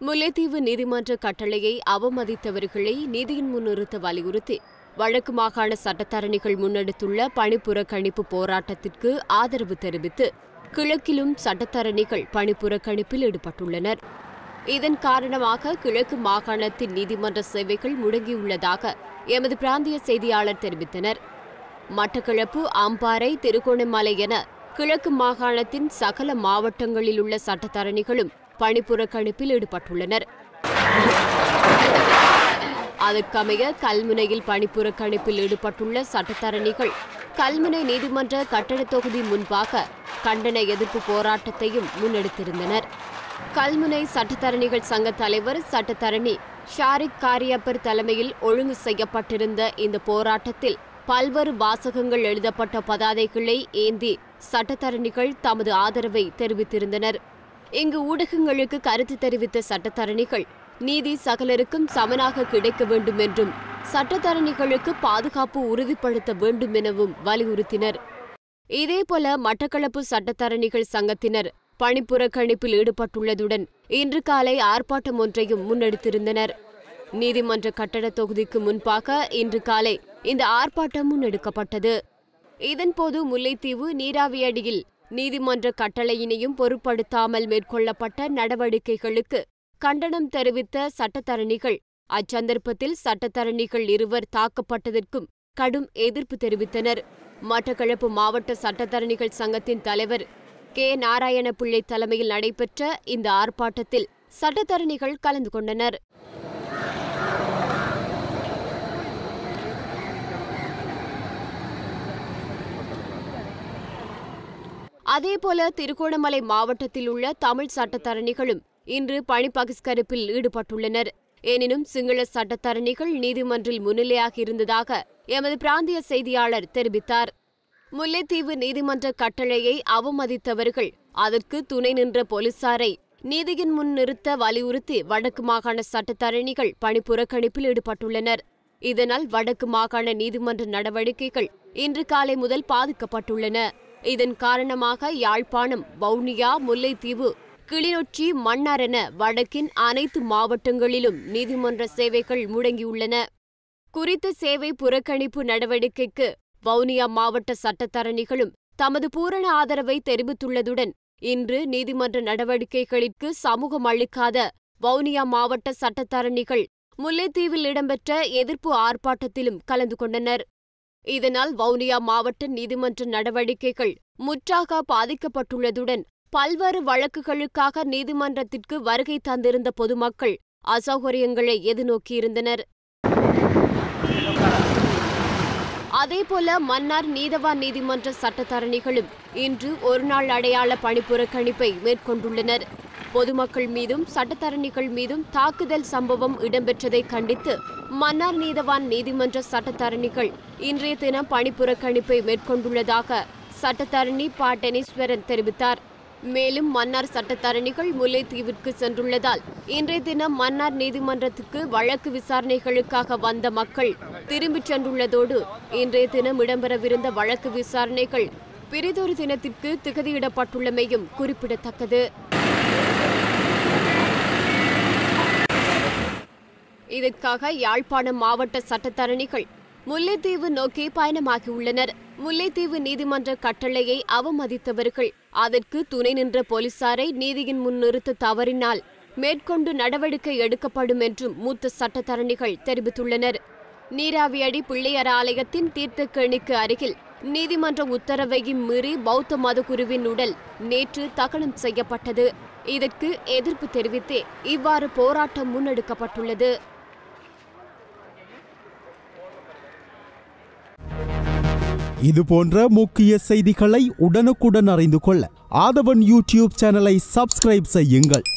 முல்லைத்தீவு நீதிமன்ற கட்டளையை அவமதித்தவர்களை நீதியின் முன் நிறுத்த வலியுறுத்தி வடக்கு மாகாண சட்டத்தரணிகள் முன்னெடுத்துள்ள பணிப்புறக்கணிப்பு போராட்டத்திற்கு ஆதரவு தெரிவித்து கிழக்கிலும் சட்டத்தரணிகள் பணிப்புறக்கணிப்பில் ஈடுபட்டுள்ளனர் இதன் காரணமாக கிழக்கு மாகாணத்தின் நீதிமன்ற சேவைகள் முடங்கியுள்ளதாக எமது பிராந்திய செய்தியாளர் தெரிவித்தனர் மட்டக்களப்பு அம்பாறை திருகோணமலை என கிழக்கு மாகாணத்தின் சகல மாவட்டங்களில் உள்ள சட்டத்தரணிகளும் பணிப்புறக்கணிப்பில் ஈடுபட்டுள்ளனர் அதற்கமைய கல்முனையில் பணிப்புறக்கணிப்பில் ஈடுபட்டுள்ள சட்டத்தரணிகள் கல்முனை நீதிமன்ற கட்டடத் தொகுதி முன்பாக கண்டன எதிர்ப்பு போராட்டத்தையும் முன்னெடுத்திருந்தனர் கல்முனை சட்டத்தரணிகள் சங்க தலைவர் சட்டத்தரணி ஷாரிக் காரியப்பர் தலைமையில் ஒழுங்கு செய்யப்பட்டிருந்த இந்த போராட்டத்தில் பல்வேறு வாசகங்கள் எழுதப்பட்ட பதாதைகளை ஏந்தி சட்டத்தரணிகள் தமது ஆதரவை தெரிவித்திருந்தனர் இங்கு ஊடகங்களுக்கு கருத்து தெரிவித்த சட்டத்தரணிகள் நீதி சகலருக்கும் சமனாக கிடைக்க வேண்டும் என்றும் சட்டத்தரணிகளுக்கு பாதுகாப்பு உறுதிப்படுத்த வேண்டும் எனவும் வலியுறுத்தினர் இதேபோல மட்டக்களப்பு சட்டத்தரணிகள் சங்கத்தினர் பணிப்புறக்கணிப்பில் ஈடுபட்டுள்ளதுடன் இன்று காலை ஆர்ப்பாட்டம் ஒன்றையும் முன்னெடுத்திருந்தனர் நீதிமன்ற கட்டட தொகுதிக்கு முன்பாக இன்று காலை இந்த ஆர்ப்பாட்டம் முன்னெடுக்கப்பட்டது இதன்போது முல்லைத்தீவு நீராவியடியில் நீதிமன்ற கட்டளையினையும் பொருட்படுத்தாமல் மேற்கொள்ளப்பட்ட நடவடிக்கைகளுக்கு கண்டனம் தெரிவித்த சட்டத்தரணிகள் அச்சந்தர்ப்பத்தில் சட்டத்தரணிகள் இருவர் தாக்கப்பட்டதற்கும் கடும் எதிர்ப்பு தெரிவித்தனர் மட்டக்களப்பு மாவட்ட சட்டத்தரணிகள் சங்கத்தின் தலைவர் கே நாராயண பிள்ளை தலைமையில் நடைபெற்ற இந்த ஆர்ப்பாட்டத்தில் சட்டத்தரணிகள் கலந்து கொண்டனர் அதேபோல திருகோணமலை மாவட்டத்தில் உள்ள தமிழ் சட்டத்தரணிகளும் இன்று பணி பகிஷ்கரிப்பில் ஈடுபட்டுள்ளனர் எனினும் சிங்கள சட்டத்தரணிகள் நீதிமன்றில் முன்னிலையாக இருந்ததாக எமது பிராந்திய செய்தியாளர் தெரிவித்தார் முல்லைத்தீவு நீதிமன்ற கட்டளையை அவமதித்தவர்கள் அதற்கு துணை நின்ற போலீசாரை நீதியின் முன் நிறுத்த வலியுறுத்தி வடக்கு மாகாண சட்டத்தரணிகள் பணிப்புறக்கணிப்பில் ஈடுபட்டுள்ளனர் இதனால் வடக்கு மாகாண நீதிமன்ற நடவடிக்கைகள் இன்று காலை முதல் பாதிக்கப்பட்டுள்ளன இதன் காரணமாக யாழ்ப்பாணம் வவுனியா முல்லைத்தீவு கிளிநொச்சி மன்னார் என வடக்கின் அனைத்து மாவட்டங்களிலும் நீதிமன்ற சேவைகள் முடங்கியுள்ளன குறித்த சேவை புறக்கணிப்பு நடவடிக்கைக்கு வவுனியா மாவட்ட சட்டத்தரணிகளும் தமது பூரண ஆதரவை தெரிவித்துள்ளதுடன் இன்று நீதிமன்ற நடவடிக்கைகளிற்கு சமூகம் அளிக்காத வவுனியா மாவட்ட சட்டத்தரணிகள் முல்லைத்தீவில் இடம்பெற்ற எதிர்ப்பு ஆர்ப்பாட்டத்திலும் கலந்து கொண்டனர் இதனால் வவுனியா மாவட்ட நீதிமன்ற நடவடிக்கைகள் முற்றாக பாதிக்கப்பட்டுள்ளதுடன் பல்வேறு வழக்குகளுக்காக நீதிமன்றத்திற்கு வருகை தந்திருந்த பொதுமக்கள் அசௌகரியங்களை எதிர்நோக்கியிருந்தனர் அதேபோல மன்னார் நீதவான் நீதிமன்ற சட்டத்தரணிகளும் இன்று ஒருநாள் அடையாள பணிப்புறக்கணிப்பை மேற்கொண்டுள்ளனர் பொதுமக்கள் மீதும் சட்டத்தரணிகள் மீதும் தாக்குதல் சம்பவம் இடம்பெற்றதை கண்டித்து மன்னார் நீதவான் நீதிமன்ற சட்டத்தரணிகள் இன்றைய தினம் பணிப்புறக்கணிப்பை மேற்கொண்டுள்ளதாக சட்டத்தரணி ப டெனீஸ்வரன் தெரிவித்தார் மேலும் மன்னார் சட்டத்தரணிகள் முல்லைத்தீவிற்கு சென்றுள்ளதால் இன்றைய தினம் மன்னார் நீதிமன்றத்துக்கு வழக்கு விசாரணைகளுக்காக வந்த மக்கள் திரும்பிச் சென்றுள்ளதோடு இன்றைய தினம் இடம்பெறவிருந்த வழக்கு விசாரணைகள் பிரிதொரு தினத்திற்கு திகதியிடப்பட்டுள்ளமையும் குறிப்பிடத்தக்கது இதற்காக யாழ்ப்பாணம் மாவட்ட சட்டத்தரணிகள் முல்லைத்தீவு நோக்கி பயணமாகியுள்ளனர் முல்லைத்தீவு நீதிமன்ற கட்டளையை அவமதித்தவர்கள் அதற்கு துணை நின்ற போலீசாரை நீதியின் முன் நிறுத்த தவறினால் மேற்கொண்டு நடவடிக்கை எடுக்கப்படும் என்றும் மூத்த சட்டத்தரணிகள் தெரிவித்துள்ளனர் நீராவியடி பிள்ளையர் ஆலயத்தின் தீர்த்தக்கேணிக்கு அருகில் நீதிமன்ற உத்தரவையும் மீறி பௌத்த மதகுருவின் உடல் நேற்று தகனம் செய்யப்பட்டது இதற்கு எதிர்ப்பு தெரிவித்தே இவ்வாறு போராட்டம் முன்னெடுக்கப்பட்டுள்ளது இது போன்ற முக்கிய செய்திகளை உடனுக்குடன் அறிந்து கொள்ள ஆதவன் யூடியூப் சேனலை சப்ஸ்கிரைப் செய்யுங்கள்